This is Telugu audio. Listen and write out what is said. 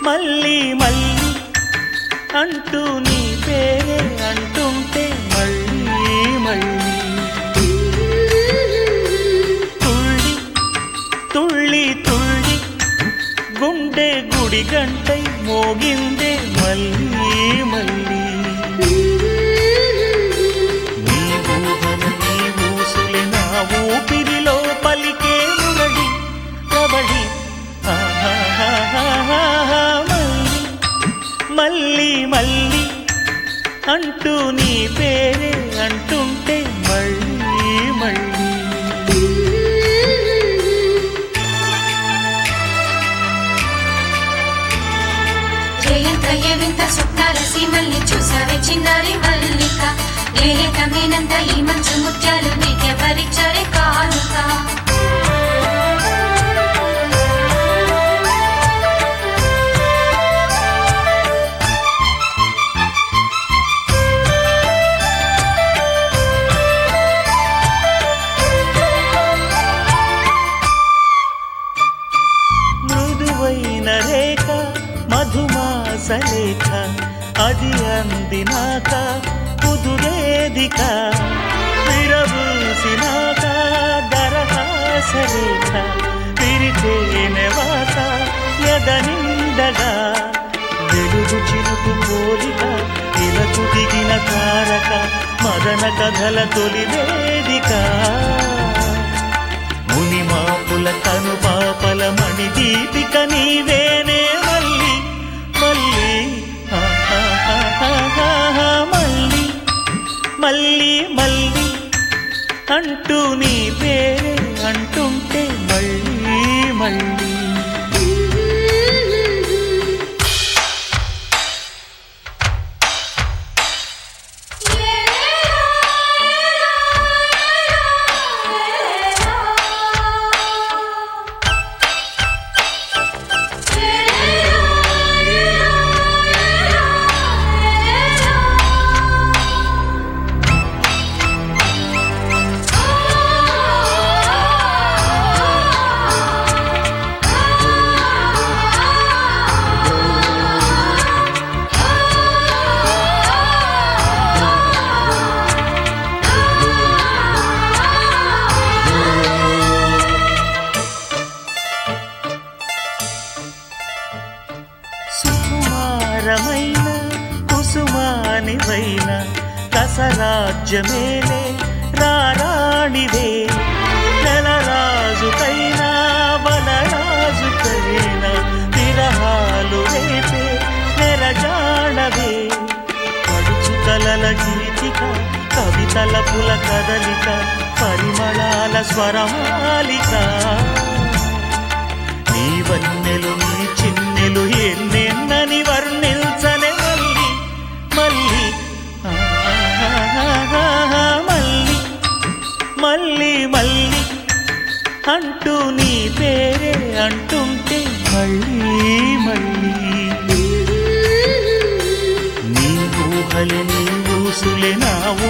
మళ్ళీ మళ్ళీ అంటూ నీ పేరే అంటుంటే మళ్ళీ మళ్ళీ తుళ్ళి తుళ్ళి తుళ్ళి గుండె గుడి గంటై మోగిందే మళ్ళీ మళ్ళీ నీ ఊహలు నీ ఊసులే నా ఊపిరిలో పలికే మురళి కబడి ఆహాహాహాహా, మళ్ళీ మళ్ళీ అంటూ నీ పేరే అంటుంటే మళ్ళీ మళ్ళీ జయంత ఏవింత స్వప్నాల సీమల్ని చూసావే చిన్నారి మల్లిక లేతమేనంత ఈ మంచు ముత్యాలు నీకెవరిచ్చరే కానుక మృదువైన రేఖ మధుమాస లేఖ అది అందినాక కుదురేదిక విరబూసినాక దరహాస రేఖ విరితేనెవాత ఎదనిండగా వెలుగు చినుకు పోలిక ఇలకు దిగిన తారక మదన కథల తొలి వేదిక ముని మాపుల కను పాపల మణి దీపిక నీవేనే మళ్ళీ మళ్ళీ ఆహాహాహాహా, మళ్ళీ మళ్ళీ మళ్ళీ అంటూ నీ పేరే అంటుంటే మళ్ళీ మళ్ళీ సుకుమారమైన కుసుమానివైన రసరాజ్యమేలే రారాణివే నెలరాజుకైనా వనరాజుకైనా విరహాలు రేపే నెరజాడవే పడుచు కలల గీతిక కవితల పుల కదలిక పరిమళాల స్వరమాలిక నీ వన్నెలు నీ చిన్నెలు ఎన్నెన్నని వర్ణించనే మళ్ళీ మళ్ళీ ఆహాహాహాహా, మళ్ళీ మళ్ళీ మళ్ళీ అంటూ నీ పేరే అంటుంటే మళ్ళీ మళ్ళీ నీ ఊహలే నీ ఊసులే నా